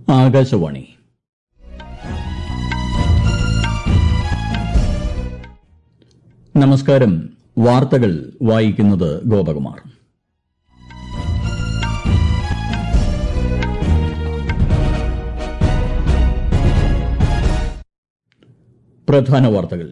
ആകാശവാണി നമസ്കാരം വാർത്തകൾ വായിക്കുന്നത് ഗോപകുമാർ പ്രധാന വാർത്തകൾ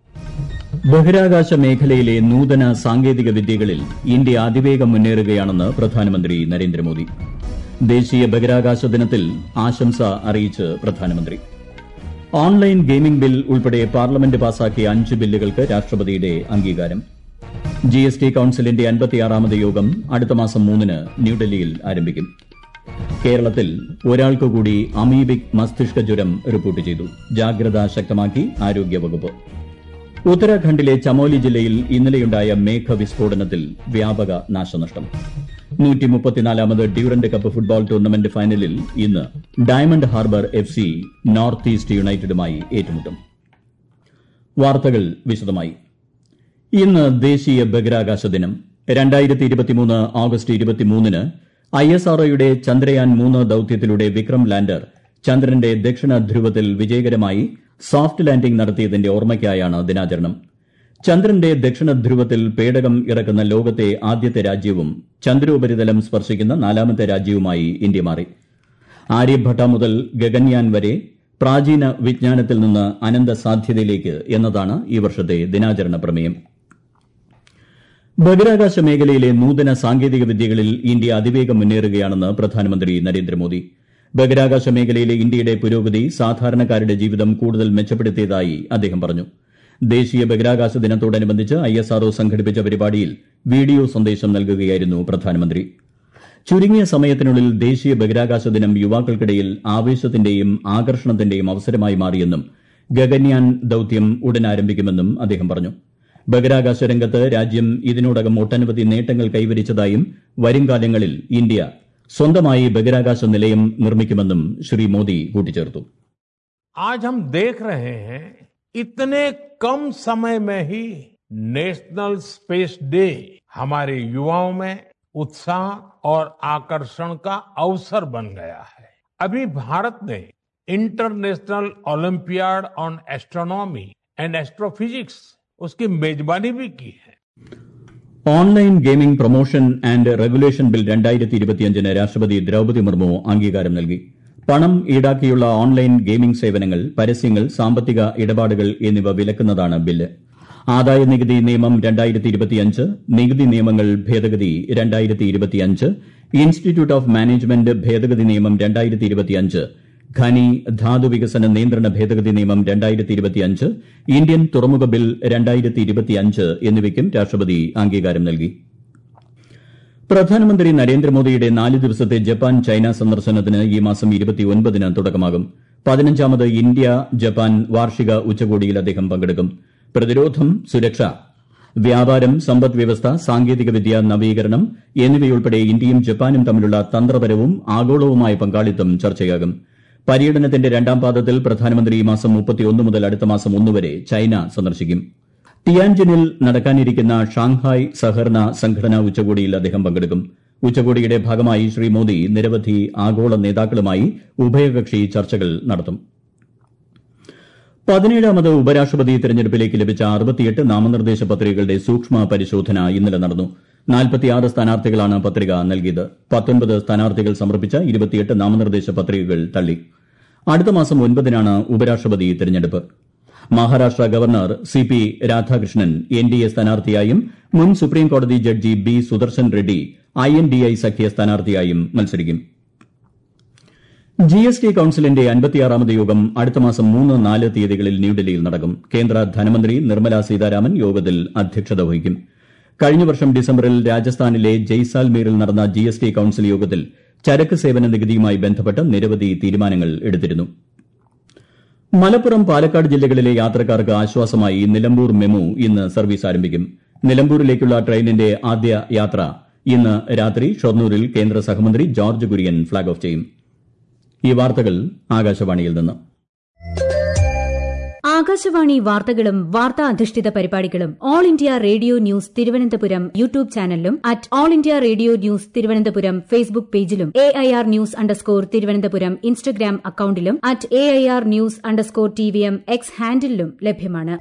ബഹിരാകാശ മേഖലയിലെ നൂതന സാങ്കേതിക വിദ്യകളിൽ ഇന്ത്യ അതിവേഗം മുന്നേറുകയാണെന്ന് പ്രധാനമന്ത്രി നരേന്ദ്രമോദി ദേശീയ ബഹിരാകാശ ദിനത്തിൽ ആശംസ അറിയിച്ച് പ്രധാനമന്ത്രി ഓൺലൈൻ ഗെയിമിംഗ് ബിൽ ഉൾപ്പെടെ പാർലമെന്റ് പാസാക്കിയ അഞ്ച് ബില്ലുകൾക്ക് രാഷ്ട്രപതിയുടെ അംഗീകാരം ജി എസ് ടി കൌൺസിലിന്റെ അൻപത്തിയാറാമത് യോഗം അടുത്ത മാസം മൂന്നിന് ന്യൂഡൽഹിയിൽ ആരംഭിക്കും കേരളത്തിൽ ഒരാൾക്ക് കൂടി അമീബിക് മസ്തിഷ്ക ജ്വരം റിപ്പോർട്ട് ചെയ്തു ജാഗ്രത ശക്തമാക്കി ആരോഗ്യവകുപ്പ് ഉത്തരാഖണ്ഡിലെ ചമോലി ജില്ലയിൽ ഇന്നലെയുണ്ടായ മേഘവിസ്ഫോടനത്തിൽ വ്യാപക നാശനഷ്ടം നൂറ്റിമുപ്പത്തിനാലാമത് ഡ്യൂറന്റ് കപ്പ് ഫുട്ബോൾ ടൂർണമെന്റ് ഫൈനലിൽ ഇന്ന് Diamond Harbour F C North East യുണൈറ്റഡുമായി ഏറ്റുമുട്ടും വാർത്തകൾ വിശദമായി ഇന്ന് ദേശീയ ബഹിരാകാശ ദിനം രണ്ടായിരത്തി ഇരുപത്തിമൂന്ന് ഓഗസ്റ്റ് ഇരുപത്തിമൂന്നിന് ഐ എസ് ആർഒയുടെ ചന്ദ്രയാൻ മൂന്ന് ദൌത്യത്തിലൂടെ വിക്രം ലാൻഡർ ചന്ദ്രന്റെ ദക്ഷിണ ധ്രുവത്തിൽ വിജയകരമായി സോഫ്റ്റ് ലാൻഡിംഗ് നടത്തിയതിന്റെ ഓർമ്മയ്ക്കായാണ് ദിനാചരണം ചന്ദ്രന്റെ ദക്ഷിണ ധ്രുവത്തിൽ പേടകം ഇറക്കുന്ന ലോകത്തെ ആദ്യത്തെ രാജ്യവും ചന്ദ്രോപരിതലം സ്പർശിക്കുന്ന നാലാമത്തെ രാജ്യവുമായി ഇന്ത്യ മാറി ആര്യഭട്ട മുതൽ ഗഗൻയാൻ വരെ പ്രാചീന വിജ്ഞാനത്തിൽ നിന്ന് അനന്ത സാധ്യതയിലേക്ക് എന്നതാണ് ഈ വർഷത്തെ ദിനാചരണ പ്രമേയം ബഹിരാകാശ മേഖലയിലെ നൂതന സാങ്കേതിക വിദ്യകളിൽ ഇന്ത്യ അതിവേഗം മുന്നേറുകയാണെന്ന് പ്രധാനമന്ത്രി നരേന്ദ്രമോദി ബഹിരാകാശ മേഖലയിലെ ഇന്ത്യയുടെ പുരോഗതി സാധാരണക്കാരുടെ ജീവിതം കൂടുതൽ മെച്ചപ്പെടുത്തിയതായി അദ്ദേഹം പറഞ്ഞു ദേശീയ ബഹിരാകാശ ദിനത്തോടനുബന്ധിച്ച് ഐ എസ് ആർഒ സംഘടിപ്പിച്ച പരിപാടിയിൽ വീഡിയോ സന്ദേശം നൽകുകയായിരുന്നു പ്രധാനമന്ത്രി ചുരുങ്ങിയ സമയത്തിനുള്ളിൽ ദേശീയ ബഹിരാകാശ ദിനം യുവാക്കൾക്കിടയിൽ ആവേശത്തിന്റെയും ആകർഷണത്തിന്റെയും അവസരമായി മാറിയെന്നും ഗഗൻയാൻ ദൌത്യം ഉടൻ ആരംഭിക്കുമെന്നും അദ്ദേഹം പറഞ്ഞു ബഹിരാകാശ രംഗത്ത് രാജ്യം ഇതിനോടകം ഒട്ടനവധി നേട്ടങ്ങൾ കൈവരിച്ചതായും വരുംകാലങ്ങളിൽ ഇന്ത്യ സ്വന്തമായി ബഹിരാകാശ നിലയം നിർമ്മിക്കുമെന്നും ശ്രീ മോദി കൂട്ടിച്ചേർത്തു आज हम देख रहे हैं इतने कम समय में ही नेशनल स्पेस डे हमारे युवाओं में उत्साह और आकर्षण का अवसर बन गया है अभी भारत ने international olympiad on astronomy and astrophysics उसकी मेजबानी भी की है online gaming promotion and regulation bill രണ്ടായിരത്തി ഇരുപത്തിയഞ്ചിന് രാഷ്ട്രപതി ദ്രൌപതി മുർമു അംഗീകാരം നൽകി പണം ഈടാക്കിയുള്ള ഓൺലൈൻ ഗെയിമിംഗ് സേവനങ്ങൾ പരസ്യങ്ങൾ സാമ്പത്തിക ഇടപാടുകൾ എന്നിവ വിലക്കുന്നതാണ് ബില്ല് ആദായ നികുതി നിയമം രണ്ടായിരത്തി ഇരുപത്തിയഞ്ച് നികുതി നിയമങ്ങൾ ഭേദഗതി രണ്ടായിരത്തി ഇരുപത്തിയഞ്ച് ഇൻസ്റ്റിറ്റ്യൂട്ട് ഓഫ് മാനേജ്മെന്റ് ഭേദഗതി നിയമം രണ്ടായിരത്തി ഇരുപത്തിയഞ്ച് ഖനി ധാതു വികസന നിയന്ത്രണ ഭേദഗതി നിയമം രണ്ടായിരത്തി ഇരുപത്തിയഞ്ച് ഇന്ത്യൻ തുറമുഖ ബിൽ രണ്ടായിരത്തി ഇരുപത്തിയഞ്ച് എന്നിവയ്ക്കും രാഷ്ട്രപതി അംഗീകാരം നൽകി പ്രധാനമന്ത്രി നരേന്ദ്രമോദിയുടെ നാല് ദിവസത്തെ ജപ്പാൻ ചൈന സന്ദർശനത്തിന് ഈ മാസം ഇരുപത്തിയൊൻപതിന് തുടക്കമാകും പതിനഞ്ചാമത് ഇന്ത്യ ജപ്പാൻ വാർഷിക ഉച്ചകോടിയിൽ അദ്ദേഹം പങ്കെടുക്കും പ്രതിരോധം സുരക്ഷ വ്യാപാരം സമ്പദ് വ്യവസ്ഥ സാങ്കേതികവിദ്യ നവീകരണം എന്നിവയുൾപ്പെടെ ഇന്ത്യയും ജപ്പാനും തമ്മിലുള്ള തന്ത്രപരവും ആഗോളവുമായ പങ്കാളിത്തം ചർച്ചയാകും പര്യടനത്തിന്റെ രണ്ടാം പാദത്തിൽ പ്രധാനമന്ത്രി ഈ മാസം മുപ്പത്തിയൊന്ന് മുതൽ അടുത്ത മാസം ഒന്ന് വരെ ചൈന സന്ദർശിക്കും ടിയാൻജിനിൽ നടക്കാനിരിക്കുന്ന ഷാങ്ഹായ് സഹകരണ സംഘടനാ ഉച്ചകോടിയിൽ അദ്ദേഹം പങ്കെടുക്കും ഉച്ചകോടിയുടെ ഭാഗമായി ശ്രീ മോദി നിരവധി ആഗോള നേതാക്കളുമായി ഉഭയകക്ഷി ചർച്ചകൾ നടത്തും പതിനേഴാമത് ഉപരാഷ്ട്രപതി തെരഞ്ഞെടുപ്പിലേക്ക് ലഭിച്ച അറുപത്തിയെട്ട് നാമനിർദ്ദേശ പത്രികകളുടെ സൂക്ഷ്മ പരിശോധന ഇന്നലെ നടന്നു നാൽപ്പത്തിയാറ് സ്ഥാനാർത്ഥികളാണ് പത്രിക നൽകിയത് പത്തൊൻപത് സ്ഥാനാർത്ഥികൾ സമർപ്പിച്ച ഇരുപത്തിയെട്ട് നാമനിർദ്ദേശ പത്രികകൾ തള്ളി അടുത്ത മാസം ഒൻപതിനാണ് ഉപരാഷ്ട്രപതി തെരഞ്ഞെടുപ്പ് Maharashtra governor C P Radhakrishnan N D A സ്ഥാനാർത്ഥിയായും മുൻ സുപ്രീംകോടതി judge B Sudarshan Reddy I N D I സഖ്യ സ്ഥാനാർത്ഥിയായും മത്സരിക്കും ജി എസ് ടി കൌൺസിലിന്റെ അൻപത്തിയാറാമത് യോഗം അടുത്ത മാസം മൂന്ന് നാല് തീയതികളിൽ ന്യൂഡൽഹിയിൽ നടക്കും കേന്ദ്ര ധനമന്ത്രി നിർമ്മല സീതാരാമൻ യോഗത്തിൽ അധ്യക്ഷത വഹിക്കും കഴിഞ്ഞ വർഷം ഡിസംബറിൽ രാജസ്ഥാനിലെ ജയ്സാൽമീറിൽ നടന്ന ജി എസ് ടി കൌൺസിൽ യോഗത്തിൽ ചരക്ക് സേവന നികുതിയുമായി ബന്ധപ്പെട്ട് നിരവധി തീരുമാനങ്ങൾ എടുത്തിരുന്നു മലപ്പുറം പാലക്കാട് ജില്ലകളിലെ യാത്രക്കാർക്ക് ആശ്വാസമായി നിലമ്പൂർ മെമു ഇന്ന് സർവീസ് ആരംഭിക്കും നിലമ്പൂരിലേക്കുള്ള ട്രെയിനിന്റെ ആദ്യ യാത്ര ഇന്ന് രാത്രി ഷൊർണൂരിൽ കേന്ദ്ര സഹമന്ത്രി ജോർജ് കുര്യൻ ഫ്ളാഗ് ഓഫ് ചെയ്യും ഈ വാർത്തകൾ ആകാശവാണിയിൽ നിന്ന് ആകാശവാണി വാർത്തകളും വാർത്താ അധിഷ്ഠിത പരിപാടികളും all India radio news Thiruvananthapuram YouTube ചാനലിലും at all India radio news Thiruvananthapuram Facebook പേജിലും A I R news underscore Thiruvananthapuram Instagram അക്കൌണ്ടിലും at A I R news underscore T V M X ഹാൻഡിലും ലഭ്യമാണ്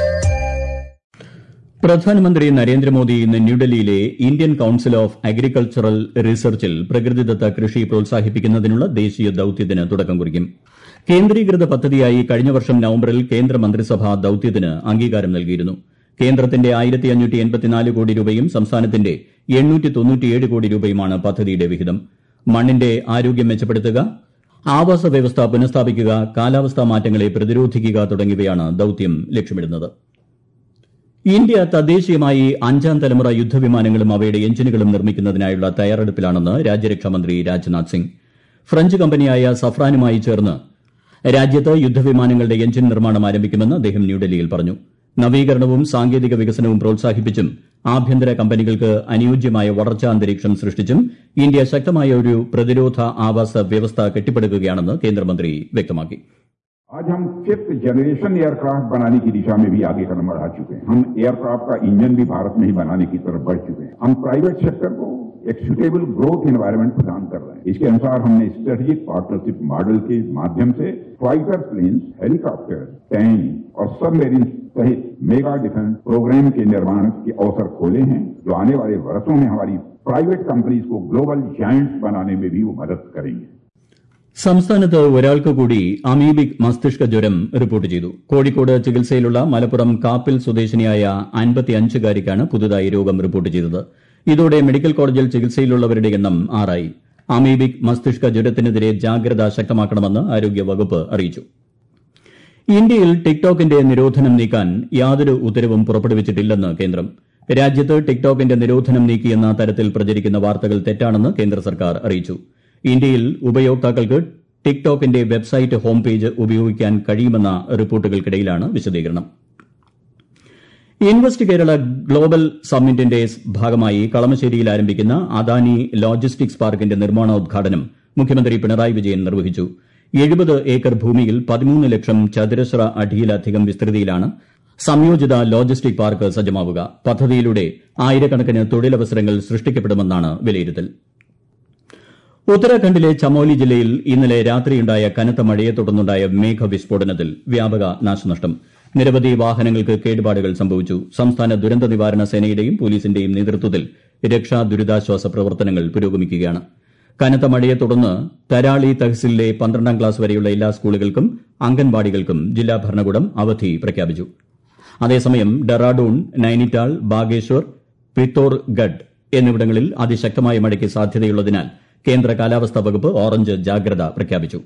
പ്രധാനമന്ത്രി നരേന്ദ്രമോദി ഇന്ന് ന്യൂഡൽഹിയിലെ ഇന്ത്യൻ കൌൺസിൽ ഓഫ് അഗ്രികൾച്ചറൽ റിസർച്ചിൽ പ്രകൃതിദത്ത കൃഷി പ്രോത്സാഹിപ്പിക്കുന്നതിനുള്ള ദേശീയ ദൌത്യത്തിന് തുടക്കം കുറിക്കും കേന്ദ്രീകൃത പദ്ധതിയായി കഴിഞ്ഞ വർഷം നവംബറിൽ കേന്ദ്ര മന്ത്രിസഭ ദൌത്യത്തിന് അംഗീകാരം നൽകിയിരുന്നു കേന്ദ്രത്തിന്റെ ആയിരത്തി അഞ്ഞൂറ്റി എൺപത്തിനാല് കോടി രൂപയും സംസ്ഥാനത്തിന്റെ എണ്ണൂറ്റി തൊണ്ണൂറ്റിയേഴ് കോടി രൂപയുമാണ് പദ്ധതിയുടെ വിഹിതം മണ്ണിന്റെ ആരോഗ്യം മെച്ചപ്പെടുത്തുക ആവാസ വ്യവസ്ഥ പുനഃസ്ഥാപിക്കുക കാലാവസ്ഥാ മാറ്റങ്ങളെ പ്രതിരോധിക്കുക തുടങ്ങിയവയാണ് ദൌത്യം ലക്ഷ്യമിടുന്നത് ഇന്ത്യ തദ്ദേശീയമായി അഞ്ചാം തലമുറ യുദ്ധവിമാനങ്ങളും അവയുടെ എഞ്ചിനുകളും നിർമ്മിക്കുന്നതിനായുള്ള തയ്യാറെടുപ്പിലാണെന്ന് രാജ്യരക്ഷാമന്ത്രി രാജ്നാഥ് സിംഗ് ഫ്രഞ്ച് കമ്പനിയായ സഫ്രാനുമായി ചേർന്ന് രാജ്യത്ത് യുദ്ധവിമാനങ്ങളുടെ എഞ്ചിൻ നിർമ്മാണം ആരംഭിക്കുമെന്ന് അദ്ദേഹം ന്യൂഡൽഹിയിൽ പറഞ്ഞു നവീകരണവും സാങ്കേതിക വികസനവും പ്രോത്സാഹിപ്പിച്ചും ആഭ്യന്തര കമ്പനികൾക്ക് അനുയോജ്യമായ വളർച്ചാ അന്തരീക്ഷം സൃഷ്ടിച്ചും ഇന്ത്യ ശക്തമായ ഒരു പ്രതിരോധ ആവാസ വ്യവസ്ഥ കെട്ടിപ്പടുക്കുകയാണെന്ന് കേന്ദ്രമന്ത്രി വ്യക്തമാക്കി आज हम फिफ्थ जनरेशन एयरक्राफ्ट बनाने की दिशा में भी आगे कदम बढ़ा चुके हैं हम एयरक्राफ्ट का इंजन भी भारत में ही बनाने की तरफ बढ़ चुके हैं हम प्राइवेट सेक्टर को एक सुटेबल ग्रोथ एनवायरमेंट प्रदान कर रहे हैं इसके अनुसार हमने स्ट्रेटेजिक पार्टनरशिप मॉडल के माध्यम से फाइटर प्लेन्स हेलीकॉप्टर टैंक और सबमरीन सहित मेगा डिफेंस प्रोग्राम के निर्माण के अवसर खोले हैं जो आने वाले वर्षों में हमारी प्राइवेट कंपनीज को ग्लोबल जायंट्स बनाने में भी वो मदद करेंगे സംസ്ഥാനത്ത് ഒരാൾക്ക് കൂടി അമീബിക് മസ്തിഷ്ക ജ്വരം റിപ്പോർട്ട് ചെയ്തു കോഴിക്കോട് ചികിത്സയിലുള്ള മലപ്പുറം കാപ്പിൽ സ്വദേശിനിയായ അൻപത്തിയഞ്ചുകാരിക്കാണ് പുതുതായി രോഗം റിപ്പോർട്ട് ചെയ്തത് ഇതോടെ മെഡിക്കൽ കോളേജിൽ ചികിത്സയിലുള്ളവരുടെ എണ്ണം ആറായി അമീബിക് മസ്തിഷ്ക ജ്വരത്തിനെതിരെ ജാഗ്രത ശക്തമാക്കണമെന്ന് ആരോഗ്യവകുപ്പ് അറിയിച്ചു ഇന്ത്യയിൽ ടിക്ടോക്കിന്റെ നിരോധനം നീക്കാൻ യാതൊരു ഉത്തരവും പുറപ്പെടുവിച്ചിട്ടില്ലെന്ന് കേന്ദ്രം രാജ്യത്ത് ടിക്ടോക്കിന്റെ നിരോധനം നീക്കിയെന്ന തരത്തിൽ പ്രചരിക്കുന്ന വാർത്തകൾ തെറ്റാണെന്ന് കേന്ദ്ര സർക്കാർ അറിയിച്ചു ഇന്ത്യയിൽ ഉപയോക്താക്കൾക്ക് ടിക്ടോക്കിന്റെ വെബ്സൈറ്റ് ഹോം പേജ് ഉപയോഗിക്കാൻ കഴിയുമെന്ന റിപ്പോർട്ടുകൾക്കിടയിലാണ് വിശദീകരണം ഇൻവെസ്റ്റ് കേരള ഗ്ലോബൽ സമ്മിറ്റിന്റെ ഭാഗമായി കളമശ്ശേരിയിൽ ആരംഭിക്കുന്ന അദാനി ലോജിസ്റ്റിക്സ് പാർക്കിന്റെ നിർമ്മാണോദ്ഘാടനം മുഖ്യമന്ത്രി പിണറായി വിജയൻ നിർവഹിച്ചു എഴുപത് ഏക്കർ ഭൂമിയിൽ പതിമൂന്ന് ലക്ഷം ചതുരശ്ര അടിയിലധികം വിസ്തൃതിയിലാണ് സംയോജിത ലോജിസ്റ്റിക് പാർക്ക് സജ്ജമാവുക പദ്ധതിയിലൂടെ ആയിരക്കണക്കിന് തൊഴിലവസരങ്ങൾ സൃഷ്ടിക്കപ്പെടുമെന്നാണ് വിലയിരുത്തൽ ഉത്തരാഖണ്ഡിലെ ചമോലി ജില്ലയിൽ ഇന്നലെ രാത്രിയുണ്ടായ കനത്ത മഴയെ തുടർന്നുണ്ടായ മേഘവിസ്ഫോടനത്തിൽ വ്യാപക നാശനഷ്ടം നിരവധി വാഹനങ്ങൾക്ക് കേടുപാടുകൾ സംഭവിച്ചു സംസ്ഥാന ദുരന്ത നിവാരണ സേനയുടെയും പോലീസിന്റെയും നേതൃത്വത്തിൽ രക്ഷാ ദുരിതാശ്വാസ പ്രവർത്തനങ്ങൾ പുരോഗമിക്കുകയാണ് കനത്ത മഴയെ തുടർന്ന് തരാളി തഹസിലിലെ പന്ത്രണ്ടാം ക്ലാസ് വരെയുള്ള എല്ലാ സ്കൂളുകൾക്കും അംഗൻവാടികൾക്കും ജില്ലാ ഭരണകൂടം അവധി പ്രഖ്യാപിച്ചു അതേസമയം ഡെറാഡൂൺ നൈനിറ്റാൾ ബാഗേശ്വർ പിത്തോർഗഡ് എന്നിവിടങ്ങളിൽ അതിശക്തമായ മഴയ്ക്ക് സാധ്യതയുള്ളതിനാൽ കേന്ദ്ര കാലാവസ്ഥാ വകുപ്പ് ഓറഞ്ച് ജാഗ്രത പ്രഖ്യാപിച്ചു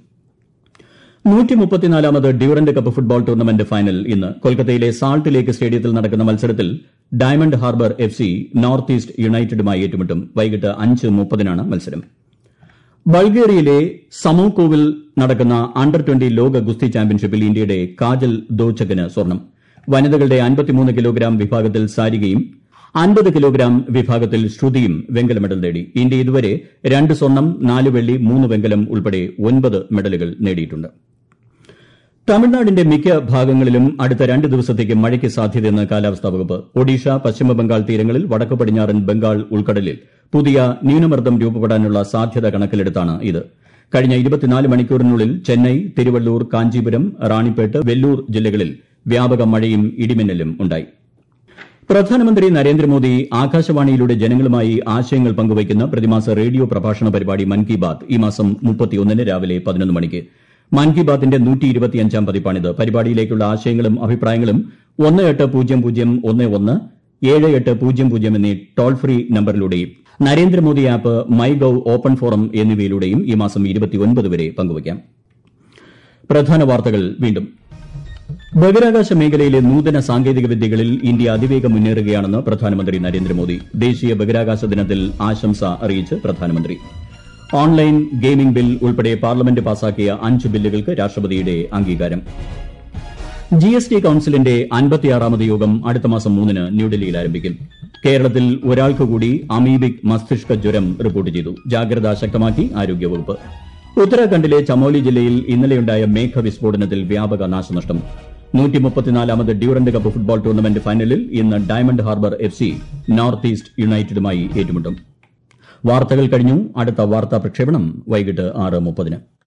നൂറ്റിമുപ്പത്തിനാലാമത് Durand Cup football tournament final ഇന്ന് കൊൽക്കത്തയിലെ സാൾട്ട് ലേക്ക് സ്റ്റേഡിയത്തിൽ നടക്കുന്ന മത്സരത്തിൽ Diamond Harbour F C North East യുണൈറ്റഡുമായി ഏറ്റുമുട്ടും വൈകിട്ട് അഞ്ച് മുപ്പതിനാണ് മത്സരം ബൾഗേറിയയിലെ സമോക്കോവിൽ നടക്കുന്ന അണ്ടർ ട്വന്റി ലോക ഗുസ്തി ചാമ്പ്യൻഷിപ്പിൽ ഇന്ത്യയുടെ കാജൽ ദോച്ചക്കിന് സ്വർണം വനിതകളുടെ അൻപത്തിമൂന്ന് കിലോഗ്രാം വിഭാഗത്തിൽ സാരികയും അൻപത് കിലോഗ്രാം വിഭാഗത്തിൽ ശ്രുതിയും വെങ്കല മെഡൽ നേടി ഇന്ത്യ ഇതുവരെ രണ്ട് സ്വർണം നാല് വെള്ളി മൂന്ന് വെങ്കലം ഉൾപ്പെടെ ഒൻപത് മെഡലുകൾ നേടിയിട്ടുണ്ട് തമിഴ്നാടിന്റെ മിക്ക ഭാഗങ്ങളിലും അടുത്ത രണ്ട് ദിവസത്തേക്ക് മഴയ്ക്ക് സാധ്യതയെന്ന് കാലാവസ്ഥാ വകുപ്പ് ഒഡീഷ പശ്ചിമബംഗാൾ തീരങ്ങളിൽ വടക്കു പടിഞ്ഞാറൻ ബംഗാൾ ഉൾക്കടലിൽ പുതിയ ന്യൂനമർദ്ദം രൂപപ്പെടാനുള്ള സാധ്യത കണക്കിലെടുത്താണ് ഇത് കഴിഞ്ഞ ഇരുപത്തിനാല് മണിക്കൂറിനുള്ളിൽ ചെന്നൈ തിരുവള്ളൂർ കാഞ്ചീപുരം റാണിപ്പേട്ട് വെല്ലൂർ ജില്ലകളിൽ വ്യാപക മഴയും ഇടിമിന്നലും ഉണ്ടായി പ്രധാനമന്ത്രി നരേന്ദ്രമോദി ആകാശവാണിയിലൂടെ ജനങ്ങളുമായി ആശയങ്ങൾ പങ്കുവയ്ക്കുന്ന പ്രതിമാസ റേഡിയോ പ്രഭാഷണ പരിപാടി മൻ കി ബാത് ഈ മാസം മുപ്പത്തിയൊന്നിന് രാവിലെ പതിനൊന്ന് മണിക്ക് മൻ കി ബാത്തിന്റെ നൂറ്റി ഇരുപത്തിയഞ്ചാം പതിപ്പാണിത് പരിപാടിയിലേക്കുള്ള ആശയങ്ങളും അഭിപ്രായങ്ങളും ഒന്ന് എട്ട് പൂജ്യം പൂജ്യം ഒന്ന് ഒന്ന് ഏഴ് എട്ട് പൂജ്യം പൂജ്യം എന്നീ ടോൾ ഫ്രീ നമ്പറിലൂടെയും Narendra Modi app my gov open forum എന്നിവയിലൂടെയും ഈ മാസം ഇരുപത്തിയൊൻപത് വരെ പങ്കുവയ്ക്കാം പ്രധാന വാർത്തകൾ വീണ്ടും ബഹിരാകാശ മേഖലയിലെ നൂതന സാങ്കേതിക വിദ്യകളിൽ ഇന്ത്യ അതിവേഗം മുന്നേറുകയാണെന്ന് പ്രധാനമന്ത്രി നരേന്ദ്രമോദി ദേശീയ ബഹിരാകാശ ദിനത്തിൽ ആശംസ അറിയിച്ച് പ്രധാനമന്ത്രി ഓൺലൈൻ ഗെയിമിംഗ് ബിൽ ഉൾപ്പെടെ പാർലമെന്റ് പാസാക്കിയ അഞ്ച് ബില്ലുകൾക്ക് രാഷ്ട്രപതിയുടെ അംഗീകാരം ജി എസ് ടി കൌൺസിലിന്റെ അൻപത്തിയാറാമത് യോഗം അടുത്ത മാസം മൂന്നിന് ന്യൂഡൽഹിയിൽ ആരംഭിക്കും കേരളത്തിൽ ഒരാൾക്ക് കൂടി അമീബിക് മസ്തിഷ്ക ജ്വരം റിപ്പോർട്ട് ചെയ്തു ജാഗ്രത ശക്തമാക്കി ആരോഗ്യവകുപ്പ് ഉത്തരാഖണ്ഡിലെ ചമോലി ജില്ലയിൽ ഇന്നലെയുണ്ടായ മേഘവിസ്ഫോടനത്തിൽ വ്യാപക നാശനഷ്ടം നൂറ്റി മുപ്പത്തിനാലാമത് ഡ്യൂറന്റ് കപ്പ് ഫുട്ബോൾ ടൂർണമെന്റ് ഫൈനലിൽ ഇന്ന് Diamond Harbour F C North East യുണൈറ്റഡുമായി ഏറ്റുമുട്ടും വാർത്തകൾ കഴിഞ്ഞു അടുത്ത വാർത്താ പ്രക്ഷേപണം വൈകിട്ട് ആറ് മുപ്പതിന്